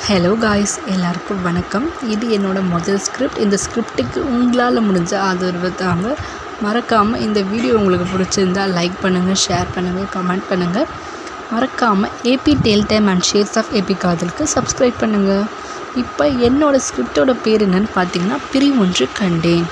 hello guys எல்லாருக்கும் வணக்கம் இது என்னோட முதல் ஸ்கிரிப்ட் இந்த ஸ்கிரிப்டுக்கு உங்களால் முடிஞ்ச ஆதரவு தாங்க மறக்காமல் இந்த வீடியோ உங்களுக்கு பிடிச்சிருந்தா லைக் பண்ணுங்கள் ஷேர் பண்ணுங்கள் கமெண்ட் பண்ணுங்கள் மறக்காமல் AB tale time and shares of AB காதலுக்கு சப்ஸ்கிரைப் பண்ணுங்கள் இப்போ என்னோடய ஸ்கிரிப்டோட பேர் என்னன்னு பார்த்தீங்கன்னா பிரிவொன்று கண்டேன்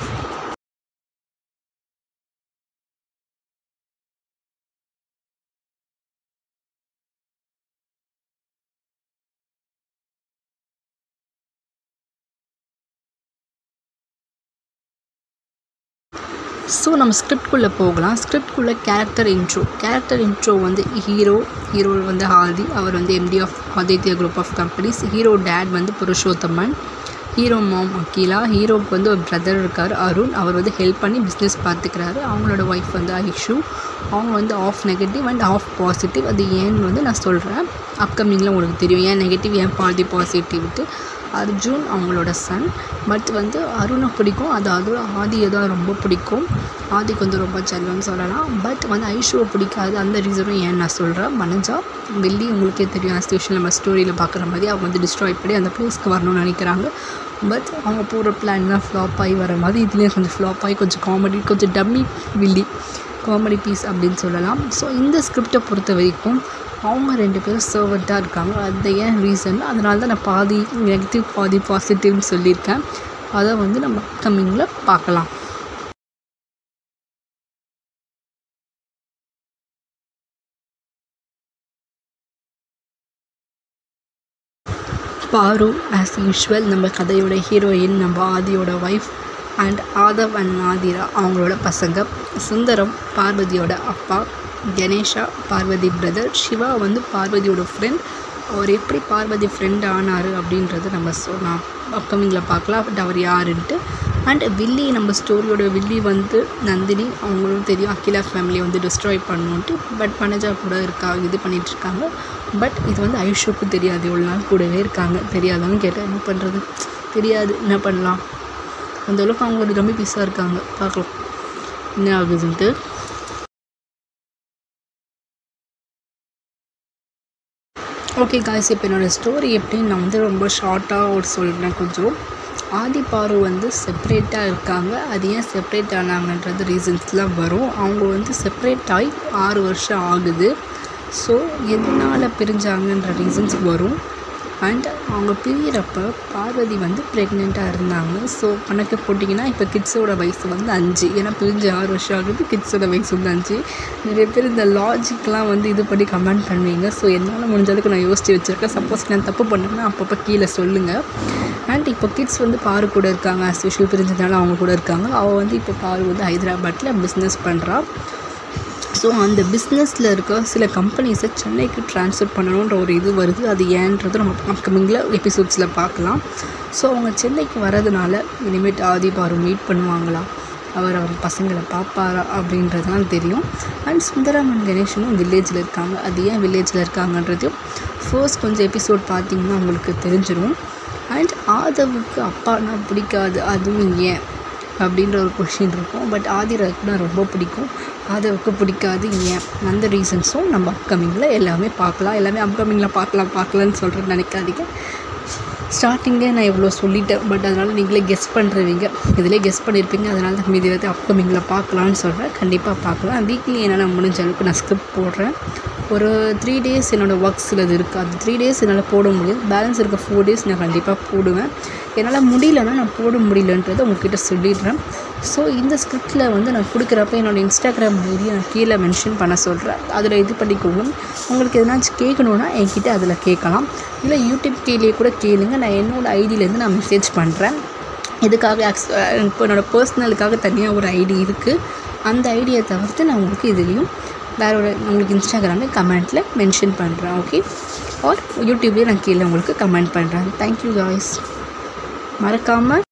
ஸோ நம்ம ஸ்கிரிப்ட்குள்ளே போகலாம் ஸ்கிரிப்ட்குள்ளே கேரக்டர் இன்ட்ரோ கேரக்டர் இன்ட்ரோ வந்து ஹீரோ ஹீரோ வந்து ஆதி அவர் வந்து MD of Adithya group of companies hero dad வந்து புருஷோத்தமன் ஹீரோ மாம் அகிலா ஹீரோவுக்கு வந்து ஒரு பிரதர் இருக்கார் அருண் அவர் வந்து ஹெல்ப் பண்ணி பிஸ்னஸ் பார்த்துக்கிறாரு அவங்களோட ஒய்ஃப் வந்து ஐஷு அவங்க வந்து half negative and half positive அது ஏன்னு வந்து நான் சொல்கிறேன் அப்கமிங்கில் உங்களுக்கு தெரியும் ஏன் நெகட்டிவ் ஏன் பாதி பாசிட்டிவ்ட்டு அர்ஜுன் அவங்களோட சன் பட் வந்து அருணை பிடிக்கும் அது அதோட ஆதியை தான் ரொம்ப பிடிக்கும் ஆதிக்கு வந்து ரொம்ப செல்லம்னு சொல்லலாம் பட் வந்து ஐஷுவை பிடிக்காது அந்த ரீசனும் ஏன் நான் சொல்கிறேன் மனஜா வெள்ளி உங்களுக்கே தெரியும் ஆஸ் யூஷுவல் நம்ம ஸ்டோரியில் பார்க்குற மாதிரி அவங்க வந்து டிஸ்ட்ராய் பண்ணி அந்த ப்ளேஸ்க்கு வரணும்னு நினைக்கிறாங்க பட் அவங்க போகிற பிளான்லாம் ஃப்ளாப் ஆகி வர மாதிரி இதுலேயும் கொஞ்சம் ஃப்ளாப் ஆகி கொஞ்சம் காமெடி கொஞ்சம் டம்மி வில்லி காமெடி பீஸ் அப்படின்னு சொல்லலாம் ஸோ இந்த ஸ்கிரிப்டை பொறுத்த வரைக்கும் அவங்க ரெண்டு பேரும் சர்வெண்ட்டாக இருக்காங்க அது ஏன் ரீசன் அதனால தான் நான் பாதி நெகட்டிவ் பாதி பாசிட்டிவ்னு சொல்லியிருக்கேன் அதை வந்து நம்ம கம்மிங்கில் பார்க்கலாம் பாரு ஆஸ் யூஷுவல் நம்ம கதையோட ஹீரோயின் நம்ம ஆதியோட wife and Aadhav and Nadira அவங்களோட பசங்க சுந்தரம் பார்வதியோட அப்பா கணேஷா பார்வதி பிரதர் சிவா வந்து பார்வதியோட ஃப்ரெண்ட் அவர் எப்படி பார்வதி ஃப்ரெண்ட் ஆனார் அப்படின்றது நம்ம சொன்னால் அப்கமிங்கில் பார்க்கலாம் பட் அவர் யாருன்ட்டு அண்ட் வில்லி நம்ம ஸ்டோரியோட வில்லி வந்து நந்தினி அவங்களும் தெரியும் அகிலா ஃபேமிலியை வந்து டிஸ்ட்ராய் பண்ணணுன்ட்டு பட் மனஜா கூட இருக்கா இது பண்ணிகிட்ருக்காங்க பட் இது வந்து ஐஷுக்கு தெரியாது இவ்வளோ நாள் கூடவே இருக்காங்க தெரியாதவங்க கேட்டால் என்ன பண்ணுறது தெரியாது என்ன பண்ணலாம் அந்தளவுக்கு அவங்க ஒரு கம்மி பீஸாக இருக்காங்க பார்க்கலாம் என்ன ஆகுதுன்ட்டு ஓகே காய்ஸ் இப்போ என்னோடய ஸ்டோரி எப்படின்னு நான் வந்து ரொம்ப ஷார்ட்டாக ஒரு சொல்கிறேன் கொஞ்சம் ஆதி பாரு வந்து செப்ரேட்டாக இருக்காங்க அது ஏன் செப்ரேட் ஆனாங்கன்றது ரீசன்ஸ்லாம் வரும் அவங்க வந்து செப்ரேட் ஆகி ஆறு வருஷம் ஆகுது ஸோ எதனால் பிரிஞ்சாங்கன்ற ரீசன்ஸ் வரும் அண்ட் அவங்க பிரியறப்ப பார்வதி வந்து ப்ரெக்னெண்ட்டாக இருந்தாங்க ஸோ கணக்கு போட்டிங்கன்னா இப்போ கிட்ஸோட வயசு வந்து அஞ்சு ஏன்னா பிரிஞ்சு ஆறு வருஷம் ஆகுது கிட்ஸோட வயசு வந்து அஞ்சு நிறைய பேர் இந்த லாஜிக்லாம் வந்து இது பண்ணி கமெண்ட் பண்ணுவீங்க ஸோ என்னால் முடிஞ்ச அளவுக்கு நான் யோசித்து வச்சுருக்கேன் சப்போஸ் நான் தப்பு பண்ணேன்னா அப்பப்போ கீழே சொல்லுங்கள் அண்ட் இப்போ கிட்ஸ் வந்து பாரு கூட இருக்காங்க ஆஸ் யூஷுவல் பிரிஞ்சதுனால அவங்க கூட இருக்காங்க அவள் வந்து இப்போ பாரு வந்து ஹைதராபாத்தில் பிஸ்னஸ் பண்ணுறா ஸோ அந்த பிஸ்னஸில் இருக்க சில கம்பெனிஸை சென்னைக்கு ட்ரான்ஸ்ஃபர் பண்ணணுன்ற ஒரு இது வருது அது ஏன்றது நம்ம அப்கமிங்கில் எபிசோட்ஸில் பார்க்கலாம் ஸோ அவங்க சென்னைக்கு வரதுனால இனிமேட் ஆதி பாரு மீட் பண்ணுவாங்களா அவர் அவர் பசங்களை பார்ப்பாரா அப்படின்றதுலாம் தெரியும் அண்ட் சுந்தரமன் கணேஷனும் வில்லேஜில் இருக்காங்க அது ஏன் வில்லேஜில் இருக்காங்கன்றதையும் ஃபர்ஸ்ட் கொஞ்சம் எபிசோட் பார்த்திங்கன்னா உங்களுக்கு தெரிஞ்சிடும் அண்ட் ஆதவுக்கு அப்பானா பிடிக்காது அதுவும் ஏன் அப்படின்ற ஒரு கொஷின் இருக்கும் பட் ஆதிராவுக்கு ரொம்ப பிடிக்கும் ஆதவுக்கு பிடிக்காது ஏன் அந்த ரீசன்ஸும் நம்ம அப்கமிங்கில் எல்லாமே பார்க்கலாம் எல்லாமே அப்கமிங்கில் பார்க்கலாம் பார்க்கலான்னு சொல்கிறது நினைக்காதீங்க ஸ்டார்டிங்கே நான் இவ்வளோ சொல்லிட்டேன் பட் அதனால் நீங்களே கெஸ் பண்ணுறவீங்க இதிலே கெஸ் பண்ணியிருப்பீங்க அதனால தான் மீதி எல்லாத்தையும் அப்கமிங்கில் பார்க்கலான்னு சொல்கிறேன் கண்டிப்பாக பார்க்கலாம் வீக்லி என்னால் முடிஞ்ச அளவுக்கு நான் ஸ்கிரிப்ட் போடுறேன் ஒரு த்ரீ டேஸ் என்னோடய ஒர்க்ஸ் இது இருக்குது அது த்ரீ டேஸ் என்னால் போட முடியும் பேலன்ஸ் இருக்க ஃபோர் டேஸ் நான் கண்டிப்பாக போடுவேன் என்னால் முடியலன்னா நான் போட முடியலன்றதை உங்ககிட்ட சொல்லிடுறேன் ஸோ இந்த ஸ்கிரிப்டில் வந்து நான் கொடுக்குறப்ப என்னோடய இன்ஸ்டாகிராம் ஐடியை நான் கீழே மென்ஷன் பண்ண சொல்கிறேன் அதில் இது பண்ணிக்கோங்க உங்களுக்கு எதனாச்சும் கேட்கணுன்னா என்கிட்ட அதில் கேட்கலாம் இல்லை யூடியூப் கீழே கூட கேளுங்க நான் என்னோடய ஐடியிலேருந்து நான் மெசேஜ் பண்ணுறேன் இதுக்காக இப்போ என்னோடய பர்சனலுக்காக தனியாக ஒரு ஐடி இருக்குது அந்த ஐடியை தவிர்த்து நான் உங்களுக்கு இதுலேயும் வேற ஒரு உங்களுக்கு இன்ஸ்டாகிராமில் கமெண்ட்டில் மென்ஷன் பண்ணுறேன் ஓகே ஆர் யூடியூப்லேயே நான் கீழே உங்களுக்கு கமெண்ட் பண்ணுறேன் தேங்க்யூ காய்ஸ் மறக்காமல்